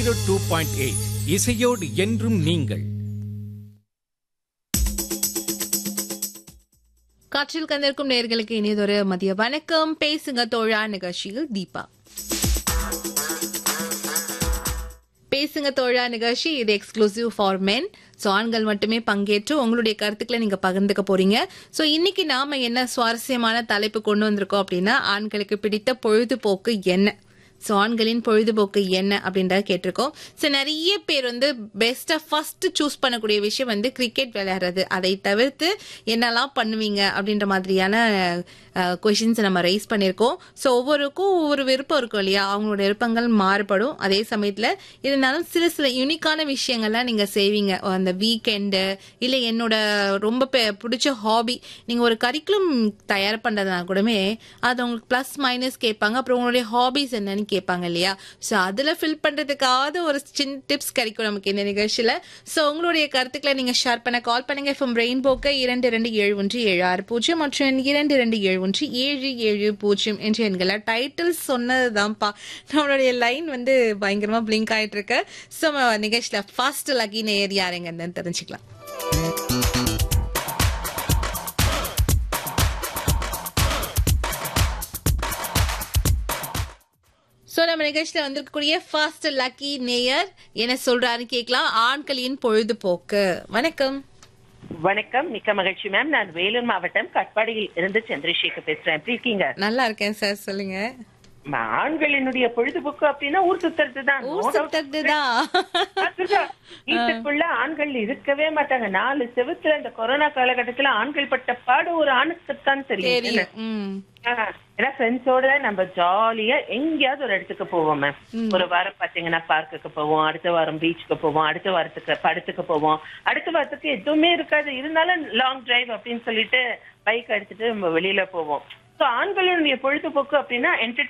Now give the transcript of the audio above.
Zero two point eight இசையோடு என்றும் நீங்கள் காற்றில் கந்திருக்கும் நேர்களுக்கு இனியதொரு மதிய வணக்கம் பேசுங்க தோழா நிகழ்ச்சியில் தீபா பேசுங்க தோழா நிகழ்ச்சி இது எக்ஸ்க்ளூசிவ் ஃபார் மென் ஸோ ஆண்கள் மட்டுமே பங்கேற்று உங்களுடைய கருத்துக்களை நீங்க பகிர்ந்துக்க போறீங்க ஸோ இன்னைக்கு நாம என்ன சுவாரஸ்யமான தலைப்பு கொண்டு வந்திருக்கோம் அப்படின்னா ஆண்களுக்கு பிடித்த பொழுதுபோக்கு என்ன ஸோ ஆண்களின் பொழுதுபோக்கு என்ன அப்படின்றத கேட்டிருக்கோம் ஸோ நிறைய பேர் வந்து பெஸ்ட்டாக ஃபர்ஸ்ட் சூஸ் பண்ணக்கூடிய விஷயம் வந்து கிரிக்கெட் விளையாடுறது அதை தவிர்த்து என்னெல்லாம் பண்ணுவீங்க அப்படின்ற மாதிரியான கொஷின்ஸ் நம்ம ரைஸ் பண்ணியிருக்கோம் ஸோ ஒவ்வொருக்கும் ஒவ்வொரு விருப்பம் இருக்கும் இல்லையா அவங்களோட விருப்பங்கள் மாறுபடும் அதே சமயத்தில் இருந்தாலும் சில சில யூனிக்கான விஷயங்கள்லாம் நீங்கள் செய்வீங்க அந்த வீக்கெண்டு இல்லை என்னோட ரொம்ப பெ- பிடிச்ச ஹாபி நீங்கள் ஒரு கரிக்குலம் தயார் பண்ணுறதுனா கூடமே அது உங்களுக்கு ப்ளஸ் மைனஸ் கேட்பாங்க அப்புறம் உங்களுடைய ஹாபிஸ் என்னன்னு கேட்பாங்க இல்லையா ஸோ அதில் ஃபில் பண்ணுறதுக்காவது ஒரு சின்ன டிப்ஸ் கிடைக்கும் நமக்கு இந்த நிகழ்ச்சியில் ஸோ உங்களுடைய கருத்துக்களை நீங்கள் ஷேர் பண்ண கால் பண்ணுங்க ஃப்ரம் ரெயின்போக்கு இரண்டு ரெண்டு ஏழு ஒன்று ஏழு ஆறு பூஜ்ஜியம் மற்றும் இரண்டு ரெண்டு ஏழு ஒன்று ஏழு ஏழு பூஜ்ஜியம் என்று என்களை டைட்டில் சொன்னதுதான்ப்பா நம்மளுடைய லைன் வந்து பயங்கரமாக பிளிங்க் ஆயிட்டு இருக்கு ஸோ நிகழ்ச்சியில் ஃபர்ஸ்ட் லக்கி நேயர் யாருங்கன்னு தெரிஞ்சுக்கலாம் சோ நம்ம நிகழ்ச்சியில வந்திருக்கக்கூடிய ஃபர்ஸ்ட் லக்கி நேயர் என்ன சொல்றாருன்னு கேட்கலாம் ஆண்களின் பொழுதுபோக்கு வணக்கம் வணக்கம் மிக்க மகிழ்ச்சி மேம் நான் வேலூர் மாவட்டம் கட்பாடியில் இருந்து சந்திரசேகர் பேசுறேன் எப்படி இருக்கீங்க நல்லா இருக்கேன் சார் சொல்லுங்க ம, ஆண்களினுடைய பொழுதுபோக்கு அப்படின்னா ஊர் சுத்துறது தான் ஊர் சுத்தது தான் வீட்டுக்குள்ள ஆண்கள் இருக்கவே மாட்டாங்க நாலு செவுத்துல இந்த கொரோனா காலகட்டத்துல ஆண்கள் பட்ட பாடு ஒரு ஆணுக்குத்தான் தெரியும் தெரியும் ம். ஆ, ஏன்னா ஃப்ரெண்ட்ஸோட நம்ம ஜாலியா எங்கேயாவது ஒரு இடத்துக்கு போவோம் மேம் ஒரு வாரம் பாத்தீங்கன்னா பார்க்குக்கு போவோம் அடுத்த வாரம் பீச்சுக்கு போவோம் அடுத்த வாரத்துக்கு படத்துக்கு போவோம் அடுத்த வாரத்துக்கு எதுவுமே இருக்காது இருந்தாலும் லாங் டிரைவ் அப்படின்னு சொல்லிட்டு பைக் எடுத்துட்டு நம்ம வெளியில போவோம் சோ ஆண்களுடைய பொழுதுபோக்கு அப்படின்னா